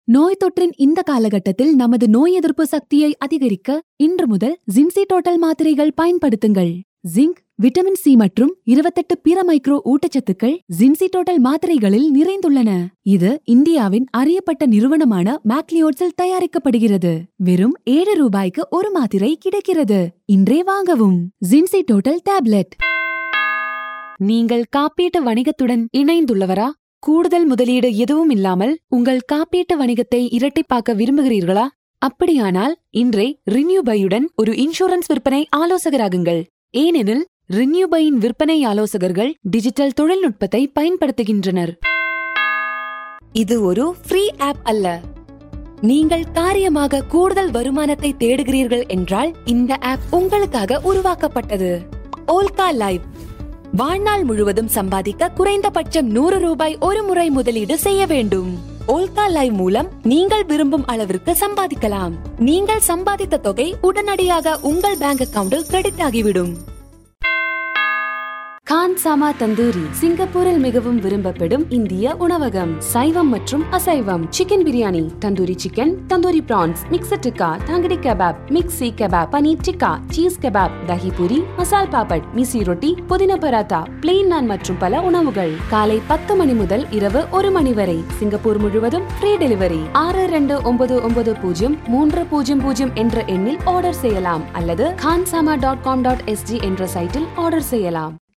நோய் தொற்றின் இந்த காலகட்டத்தில் நமது நோய் எதிர்ப்பு சக்தியை அதிகரிக்க இன்று முதல் ஜின்சி டோட்டல் மாத்திரைகள் பயன்படுத்துங்கள் ஜிங்க் விட்டமின் சி மற்றும் இருபத்தெட்டு பிற மைக்ரோ ஊட்டச்சத்துக்கள் ஜின்சி டோட்டல் மாத்திரைகளில் நிறைந்துள்ளன இது இந்தியாவின் அறியப்பட்ட நிறுவனமான மேக்லியோட்ஸில் தயாரிக்கப்படுகிறது வெறும் ஏழு ரூபாய்க்கு ஒரு மாத்திரை கிடைக்கிறது இன்றே வாங்கவும் ஜின்சி டோட்டல் டேப்லெட் நீங்கள் காப்பீட்டு வணிகத்துடன் இணைந்துள்ளவரா கூடுதல் முதலீடு எதுவும் இல்லாமல் உங்கள் காப்பீட்டு வணிகத்தை இரட்டிப்பாக்க விரும்புகிறீர்களா அப்படியானால் இன்றே ரினியூபையுடன் ஒரு இன்சூரன்ஸ் விற்பனை ஆலோசகராகுங்கள் ஏனெனில் ரினியூபையின் விற்பனை ஆலோசகர்கள் டிஜிட்டல் தொழில்நுட்பத்தை பயன்படுத்துகின்றனர் இது ஒரு ஃப்ரீ ஆப் அல்ல நீங்கள் காரியமாக கூடுதல் வருமானத்தை தேடுகிறீர்கள் என்றால் இந்த ஆப் உங்களுக்காக உருவாக்கப்பட்டது ஓல்கா லைவ் வாழ்நாள் முழுவதும் சம்பாதிக்க குறைந்தபட்சம் நூறு ரூபாய் ஒரு முறை முதலீடு செய்ய வேண்டும் ஓல்கா லைவ் மூலம் நீங்கள் விரும்பும் அளவிற்கு சம்பாதிக்கலாம் நீங்கள் சம்பாதித்த தொகை உடனடியாக உங்கள் பேங்க் அக்கவுண்டில் கிரெடிட் ஆகிவிடும் கான் சாமா தந்தூரி சிங்கப்பூரில் மிகவும் விரும்பப்படும் இந்திய உணவகம் சைவம் மற்றும் அசைவம் chicken biryani tandoori chicken tandoori prawns மிக்சர் டிக்கா தாங்கடி கபாப் மிக்ஸி kebab paneer tikka cheese kebab dahi puri masala papad மிசி ரொட்டி புதினா பராத்தா பிளெயின் நான் மற்றும் பல உணவுகள் காலை பத்து மணி முதல் இரவு ஒரு மணி வரை சிங்கப்பூர் முழுவதும் ஃப்ரீ டெலிவரி ஆறு ரெண்டு ஒன்பது ஒன்பது பூஜ்ஜியம் மூன்று பூஜ்ஜியம் பூஜ்ஜியம் என்ற எண்ணில் ஆர்டர் செய்யலாம் அல்லது Khansama dot com dot SG என்ற சைட்டில் ஆர்டர் செய்யலாம்